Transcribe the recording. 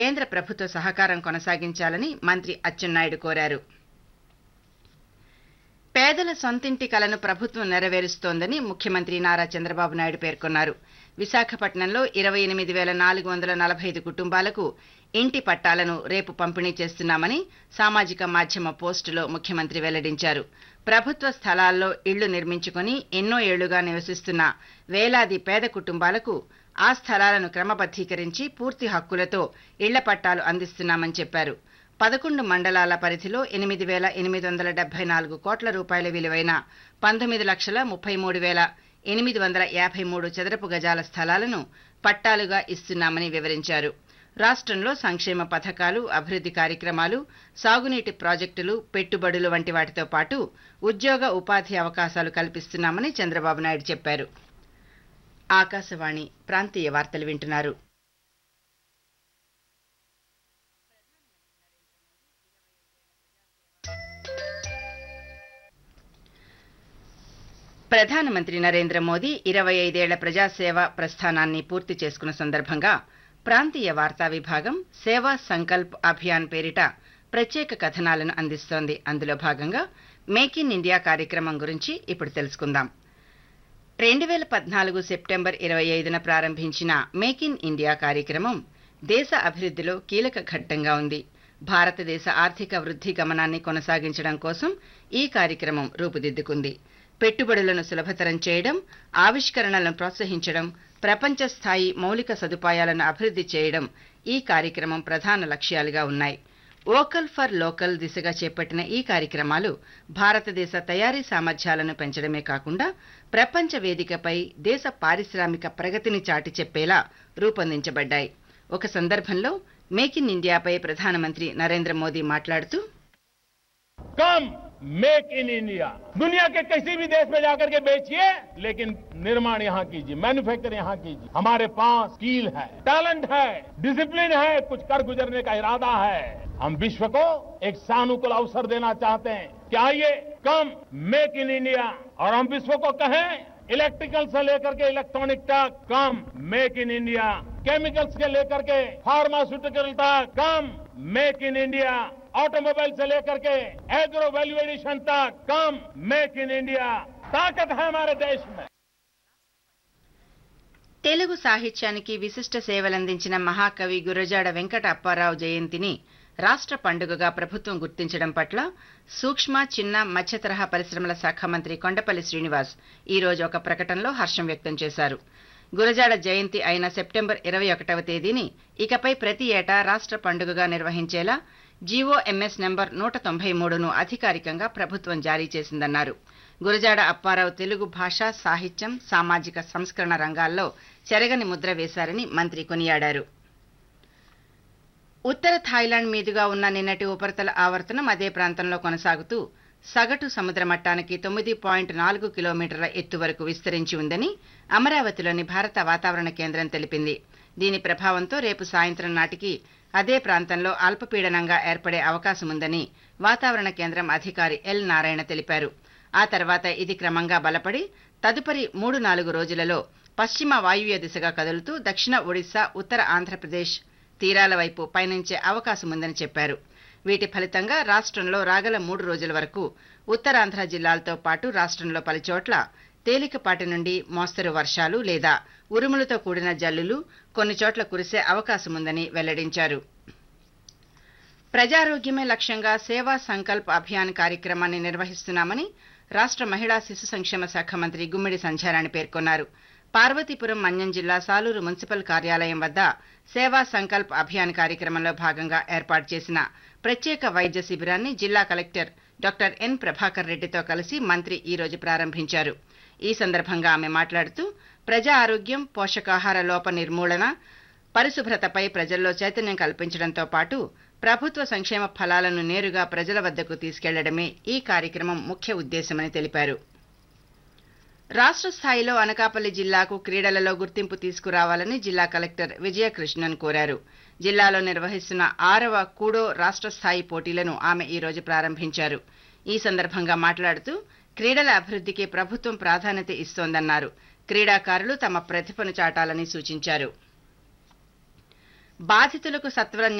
కేంద్ర ప్రభుత్వ సహకారం కొనసాగించాలని మంత్రి అచ్చెన్నాయుడు కోరారు పేదల సొంతింటి కలను ప్రభుత్వం నెరవేరుస్తోందని ముఖ్యమంత్రి నారా చంద్రబాబు నాయుడు పేర్కొన్నారు విశాఖపట్నంలో ఇరవై ఎనిమిది వేల నాలుగు వందల నలభై ఐదు కుటుంబాలకు ఇంటి పట్టాలను రేపు పంపిణీ చేస్తున్నామని సామాజిక మాధ్యమ పోస్టులో ముఖ్యమంత్రి వెల్లడించారు ప్రభుత్వ స్థలాల్లో ఇళ్లు నిర్మించుకొని ఎన్నో ఏళ్లుగా నివసిస్తున్న వేలాది పేద కుటుంబాలకు ఆ స్థలాలను క్రమబద్దీకరించి పూర్తి హక్కులతో ఇళ్ల పట్టాలు అందిస్తున్నామని చెప్పారు పదకొండు మండలాల పరిధిలో ఎనిమిది వేల ఎనిమిది వందల డెబ్బై నాలుగు కోట్ల రూపాయల విలువైన పంతొమ్మిది లక్షల ముప్పై మూడు వేల ఎనిమిది వందల యాభై మూడు చదరపు గజాల స్థలాలను పట్టాలుగా ఇస్తున్నామని వివరించారు రాష్ట్రంలో సంక్షేమ పథకాలు అభివృద్ధి కార్యక్రమాలు సాగునీటి ప్రాజెక్టులు పెట్టుబడులు వంటి వాటితో పాటు ఉద్యోగ ఉపాధి అవకాశాలు కల్పిస్తున్నామని చంద్రబాబు నాయుడు చెప్పారు ఆకాశవాణి ప్రాంతీయ వార్తలు వింటున్నారు ప్రధానమంత్రి నరేంద్ర మోదీ ఇరవై ఐదేళ్ల ప్రజాసేవ ప్రస్థానాన్ని పూర్తి చేసుకున్న సందర్భంగా ప్రాంతీయ వార్తా విభాగం సేవా సంకల్ప్ అభియాన్ పేరిట ప్రత్యేక కథనాలను అందిస్తోంది అందులో భాగంగా మేక్ ఇన్ ఇండియా కార్యక్రమం గురించి ఇప్పుడు తెలుసుకుందాం రెండు వేల పద్నాలుగు సెప్టెంబర్ ఇరవై ఐదున ప్రారంభించిన మేక్ ఇన్ ఇండియా కార్యక్రమం దేశ అభివృద్ధిలో కీలక ఘట్టంగా ఉంది భారతదేశ ఆర్థిక వృద్ధి గమనాన్ని కొనసాగించడం కోసం ఈ కార్యక్రమం రూపుదిద్దుకుంది పెట్టుబడులను సులభతరం చేయడం ఆవిష్కరణలను ప్రోత్సహించడం ప్రపంచ స్థాయి మౌలిక సదుపాయాలను అభివృద్ధి చేయడం ఈ కార్యక్రమం ప్రధాన లక్ష్యాలుగా ఉన్నాయి వోకల్ ఫర్ లోకల్ దిశగా చేపట్టిన ఈ కార్యక్రమాలు భారతదేశ తయారీ సామర్థ్యాలను పెంచడమే కాకుండా ప్రపంచ వేదికపై దేశ పారిశ్రామిక ప్రగతిని చాటి చెప్పేలా రూపొందించబడ్డాయి ఒక సందర్భంలో మేక్ ఇన్ ఇండియాపై ప్రధానమంత్రి నరేంద్ర మోదీ మాట్లాడుతూ कम मेक इन इंडिया दुनिया के किसी भी देश में जाकर के बेचिए लेकिन निर्माण यहाँ कीजिए मैन्युफैक्चर यहाँ कीजिए हमारे पास स्किल है टैलेंट है डिसिप्लिन है कुछ कर गुजरने का इरादा है हम विश्व को एक सानुकूल अवसर देना चाहते हैं कि आइए कम मेक इन इंडिया और हम विश्व को कहें इलेक्ट्रिकल से लेकर के इलेक्ट्रॉनिक तक come make in India chemicals के लेकर के फार्मास्यूटिकल तक come make in India automobile से लेकर के एग्रो वैल्यू एडिशन तक कम मेक इन इंडिया ताकत है हमारे देश में తెలుగు సాహిత్యానికి విశిష్ట సేవలందించిన మహాకవి గురజాడ వెంకట అప్పారావు జయంతిని రాష్ట్ర పండుగగా ప్రభుత్వం గుర్తించడం పట్ల సూక్ష్మ చిన్న మధ్య తరహా పరిశ్రమల శాఖ మంత్రి కొండపల్లి శ్రీనివాస్ ఈ రోజు ఒక ప్రకటనలో హర్షం వ్యక్తం చేశారు గురజాడ జయంతి అయిన సెప్టెంబర్ ఇరవై ఒకటవ తేదీని ఇకపై ప్రతి ఏటా రాష్ట్ర పండుగగా నిర్వహించేలా జీవోఎంఎస్ నెంబర్ నూట తొంభై మూడును అధికారికంగా ప్రభుత్వం జారీ చేసిందన్నారు గురజాడ అప్పారావు తెలుగు భాష సాహిత్యం సామాజిక సంస్కరణ రంగాల్లో చెరగని ముద్ర వేశారని మంత్రి కొనియాడారు ఉత్తర థాయిలాండ్ మీదుగా ఉన్న నిన్నటి ఉపరితల ఆవర్తనం అదే ప్రాంతంలో కొనసాగుతూ సగటు సముద్ర మట్టానికి తొమ్మిది పాయింట్ నాలుగు కిలోమీటర్ల ఎత్తు వరకు విస్తరించి ఉందని అమరావతిలోని భారత వాతావరణ కేంద్రం తెలిపింది దీని ప్రభావంతో రేపు సాయంత్రం నాటికి అదే ప్రాంతంలో అల్పపీడనంగా ఏర్పడే అవకాశం ఉందని వాతావరణ కేంద్రం అధికారి ఎల్ నారాయణ తెలిపారు ఆ తర్వాత ఇది క్రమంగా బలపడి తదుపరి మూడు నాలుగు రోజులలో పశ్చిమ వాయువ్య దిశగా కదులుతూ దక్షిణ ఒడిశా ఉత్తర ఆంధ్రప్రదేశ్ తీరాల వైపు పయనించే అవకాశం ఉందని చెప్పారు వీటి ఫలితంగా రాష్ట్రంలో రాగల మూడు రోజుల వరకు ఉత్తరాంధ్ర జిల్లాలతో పాటు రాష్ట్రంలో పలుచోట్ల తేలికపాటి నుండి మోస్తరు వర్షాలు లేదా ఉరుములతో కూడిన జల్లులు కొన్ని చోట్ల కురిసే అవకాశం ఉందని వెల్లడించారు ప్రజారోగ్యమే లక్ష్యంగా సేవా సంకల్ప్ అభియాన్ కార్యక్రమాన్ని నిర్వహిస్తున్నామని రాష్ట్ర మహిళా శిశు సంక్షేమ శాఖ మంత్రి గుమ్మిడి సంధ్యారాణి పేర్కొన్నారు పార్వతీపురం మన్యం జిల్లా సాలూరు మున్సిపల్ కార్యాలయం వద్ద సేవా సంకల్ప్ అభియాన్ కార్యక్రమంలో భాగంగా ఏర్పాటు చేసిన ప్రత్యేక వైద్య శిబిరాన్ని జిల్లా కలెక్టర్ డాక్టర్ ఎన్ ప్రభాకర్ రెడ్డితో కలిసి మంత్రి ఈ రోజు ప్రారంభించారు ఈ సందర్భంగా ఆమె మాట్లాడుతూ ప్రజా ఆరోగ్యం పోషకాహార లోప నిర్మూలన పరిశుభ్రతపై ప్రజల్లో చైతన్యం కల్పించడంతో పాటు ప్రభుత్వ సంక్షేమ ఫలాలను నేరుగా ప్రజల వద్దకు తీసుకెళ్లడమే ఈ కార్యక్రమం ముఖ్య ఉద్దేశమని తెలిపారు రాష్ట్ర స్థాయిలో అనకాపల్లి జిల్లాకు క్రీడలలో గుర్తింపు తీసుకురావాలని జిల్లా కలెక్టర్ విజయకృష్ణన్ కోరారు జిల్లాలో నిర్వహిస్తున్న ఆరవ కూడో రాష్ట్ర స్థాయి పోటీలను ఆమె ఈ రోజు ప్రారంభించారు ఈ సందర్భంగా మాట్లాడుతూ క్రీడల అభివృద్ధికి ప్రభుత్వం ప్రాధాన్యత ఇస్తోందన్నారు క్రీడాకారులు తమ ప్రతిభను చాటాలని సూచించారు బాధితులకు సత్వర